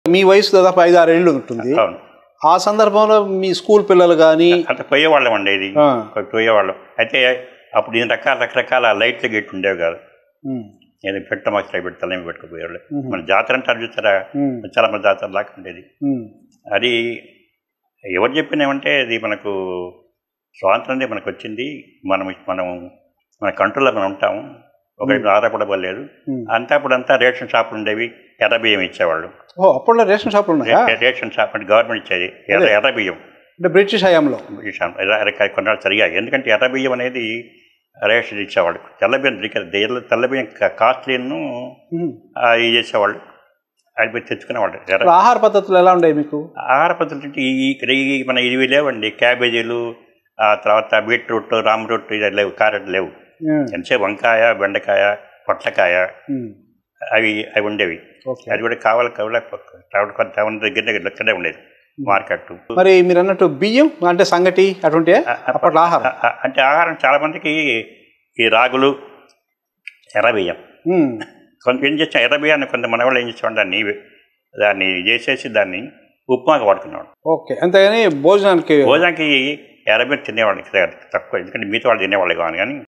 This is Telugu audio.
మీ వయసు దాదాపు ఐదు ఆరు ఏళ్ళు ఉంటుంది అవును ఆ సందర్భంలో మీ స్కూల్ పిల్లలు కానీ అంత పోయేవాళ్ళం అండి ఇది ఆ. పోయేవాళ్ళం అయితే అప్పుడు ఇన్ని రకాల రకరకాల లైట్లు గెట్టి ఉండేవి కాదు నేను పెట్ట మాస్టర్ పెట్టి తలమి పెట్టుకుపోయేవాళ్ళు మన జాతర అంటారు చూస్తారా చాలా మంది జాతర లాగా ఉండేది అది ఎవరు చెప్పినామంటే అది మనకు స్వాతంత్రం మనకు వచ్చింది మనం మనం మన కంట్రోల్లో మనం ఉంటాము ఒకరి ఆధారపడలేదు అంతా అప్పుడు అంతా రేషన్ షాపులు ఉండేవి ఎర్ర బియ్యం ఇచ్చేవాళ్ళు ఓ అప్పట్లో రేషన్ షాపులు ఉన్నాయా రే- రేషన్ షాప్ అంటే గవర్నమెంట్ ఇచ్చేది ఎర్ర ఎర్ర బియ్యం అంటే బ్రిటిష్ హయాంలో విషయం ఎర్ర ఎర్ర కొన్నాళ్ళు సరిగా ఎందుకంటే ఎర్ర బియ్యం అనేది రేషన్ ఇచ్చేవాళ్ళు తెల్ల బియ్యం దొరికేది తెల్ల తెల్ల బియ్యం కాస్ట్లీను ఉమ్. ఇది చేసేవాళ్ళు అది పోయి తెచ్చుకునేవాళ్ళు ఎర్ర ఇప్పుడు ఆహార పద్ధతులు ఎలా ఉండేవి మీకు ఆహార పద్ధతులు అంటే ఈ ఇక్కడ ఈ మన ఇవి లేవండి క్యాబేజీలు ఆ తర్వాత బీట్రూట్ రామరూట్ ఇది లేవు క్యారెట్ లేవు ఉమ్. ఎంతసేపు వంకాయ బెండకాయ పొట్లకాయ ఉమ్. అవి అవి ఉండేవి ఓకే అది కూడా కావాలి కావాలి టౌన్ కొంత టౌన్ దగ్గర దగ్గర లెక్కనే ఉండేది మార్కెట్ మరి మీరు అన్నట్టు బియ్యం అంటే సంగటి అటువంటి అప్పట్లో ఆహారం ఆ- ఆ- అంటే ఆహారం చాలా మందికి ఈ రాగులు ఎర్ర బియ్యం ఉమ్. కొంత ఏం చేసాం ఎర్ర బియ్యాన్ని కొంత మన వాళ్ళు ఏం చేసాం దాన్ని దాన్ని చేసేసి దాన్ని ఉప్మాగా వాడుకున్నాడు ఓకే అంతేగాని భోజనానికి భోజనానికి ఎర్ర బియ్యం తినేవాళ్ళు తక్కువ ఎందుకంటే మిగతా వాళ్ళు తినేవాళ్ళు కాదు కానీ